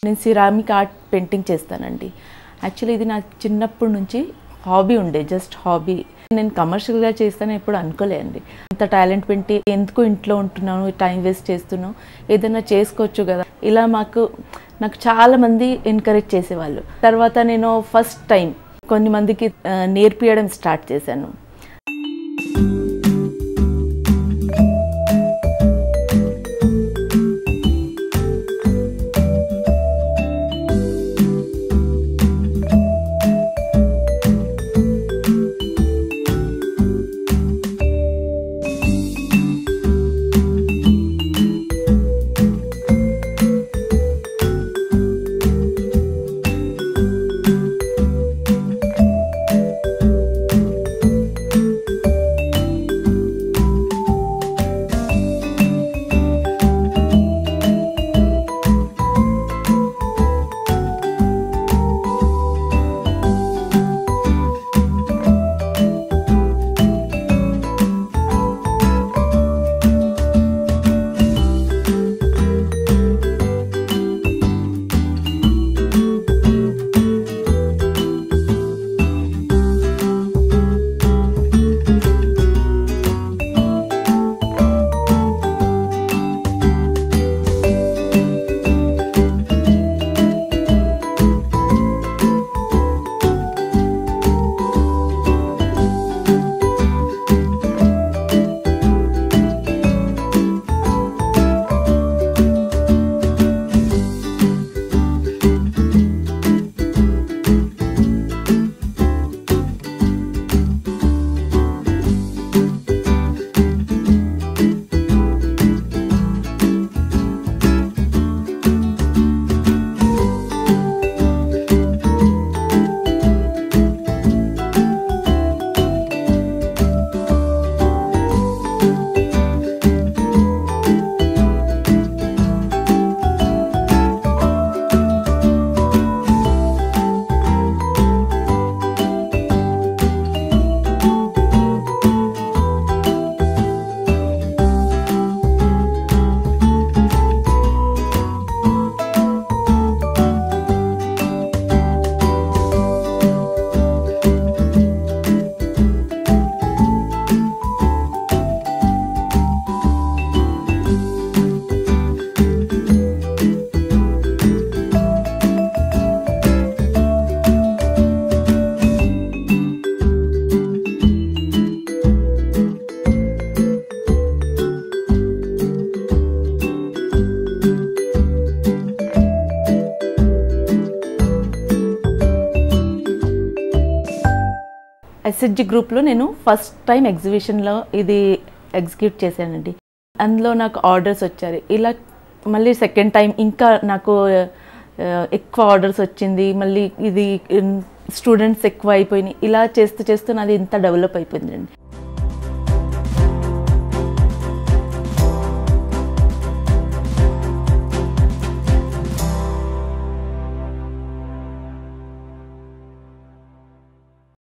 నేను ceramic art painting చేస్తానండి actually ఇది నాకు చిన్నప్పటి నుంచి హాబీ ఉండే జస్ట్ హాబీ నేను కమర్షియల్గా చేస్తాను ఎప్పుడు అనుకోలేండి అంత టాలెంట్ పెట్టి ఎందుకు ఇంట్లో ఉంటున్నాను టైం వేస్ట్ చేస్తున్నాను ఏదైనా చేసుకోవచ్చు కదా ఇలా మాకు నాకు చాలా మంది ఎంకరేజ్ చేసేవాళ్ళు తర్వాత నేను ఫస్ట్ టైం కొన్ని మందికి ఆ, నేర్పియడం స్టార్ట్ చేశాను ఎస్హెచ్జి గ్రూప్లో నేను ఫస్ట్ టైం ఎగ్జిబిషన్లో ఇది ఎగ్జిక్యూట్ చేశానండి అందులో నాకు ఆర్డర్స్ వచ్చారు ఇలా మళ్ళీ సెకండ్ టైం ఇంకా నాకు ఆ, ఎక్కువ ఆర్డర్స్ వచ్చింది మళ్ళీ ఇది స్టూడెంట్స్ ఎక్కువ అయిపోయినాయి ఇలా చేస్తూ చేస్తూ నాది ఇంత డెవలప్ అయిపోయిందండి